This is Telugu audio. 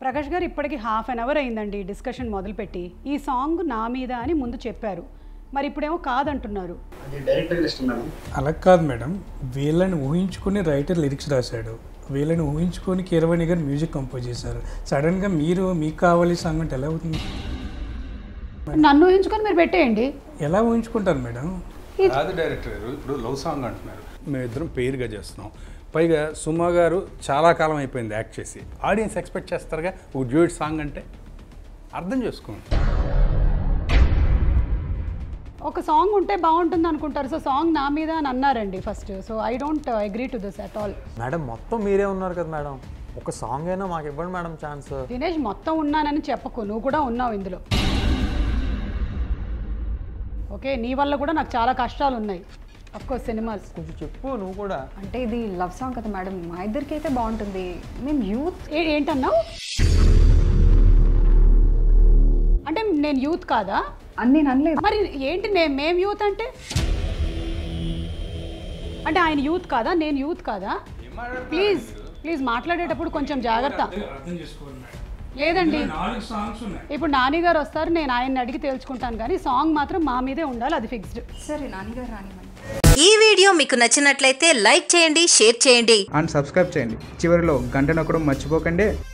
ప్రకాష్ గారు ఇప్పటికి హాఫ్ అన్ అవర్ అయిందండి డిస్కషన్ మొదలుపెట్టి ఈ సాంగ్ నా మీద అని ముందు చెప్పారు మరి ఇప్పుడేమో కాదంటున్నారు అది డైరెక్టర్ ఇష్టం మేడం అలా కాదు మేడం వీళ్ళని ఊహించుకుని రైటర్ లిరిక్స్ రాశాడు వీళ్ళని ఊహించుకొని కీరవాణి గారు మ్యూజిక్ కంపోజ్ చేశారు సడన్గా మీరు మీకు కావాలి సాంగ్ అంటే ఎలా అవుతుంది నన్ను ఊహించుకొని మీరు పెట్టేయండి ఎలా ఊహించుకుంటారు మేడం కాదు డైరెక్టర్ గారు ఇప్పుడు లవ్ సాంగ్ అంటున్నారు మేమిద్దరం పెయిర్గా చేస్తున్నాం పైగా సుమా గారు చాలా కాలం అయిపోయింది యాక్ట్ చేసి ఆడియన్స్ ఎక్స్పెక్ట్ చేస్తారుగా ఒక డ్యూయట్ సాంగ్ అంటే అర్థం చేసుకోండి ఒక సాంగ్ ఉంటే బాగుంటుంది అనుకుంటారు సో సాంగ్ నా మీద అని అన్నారండి first so I don't agree to this at all madam మొత్తం మీరే ఉన్నారు కదా మేడం ఒక సాంగ్ అయినా మాకు ఇవ్వండి మేడం ఛాన్స్ దినేష్ మొత్తం ఉన్నానని చెప్పకు నువ్వు కూడా ఉన్నావు ఇందులో ఓకే నీ వల్ల కూడా నాకు చాలా కష్టాలు ఉన్నాయి కోర్స్ సినిమాస్ కొంచెం చెప్పు నువ్వు కూడా అంటే ఇది లవ్ సాంగ్ కదా మేడం మా ఇద్దరికి అయితే బాగుంటుంది మేము యూత్ ఏ- ఏంటన్నావు అంటే నేను యూత్ కాదా అని నేను అనలేదు మరి ఏంటి నేను మేం యూత్ అంటే అంటే ఆయన యూత్ కాదా నేను యూత్ కాదా ప్లీజ్ ప్లీజ్ మాట్లాడేటప్పుడు కొంచెం జాగ్రత్త అర్థం చేసుకోవాలి మేడం లేదండి నాలుగు సాంగ్స్ ఉన్నాయి ఇప్పుడు నాని గారు వస్తారు నేను ఆయన్ని అడిగి తేల్చుకుంటాను కానీ సాంగ్ మాత్రం మా మీదే ఉండాలి అది ఫిక్స్డ్ సరే నాన్నగారు రానివ్వండి ఈ వీడియో మీకు నచ్చినట్లయితే లైక్ చేయండి షేర్ చేయండి అండ్ సబ్స్క్రైబ్ చేయండి చివరిలో గంట నొక్కడం మర్చిపోకండి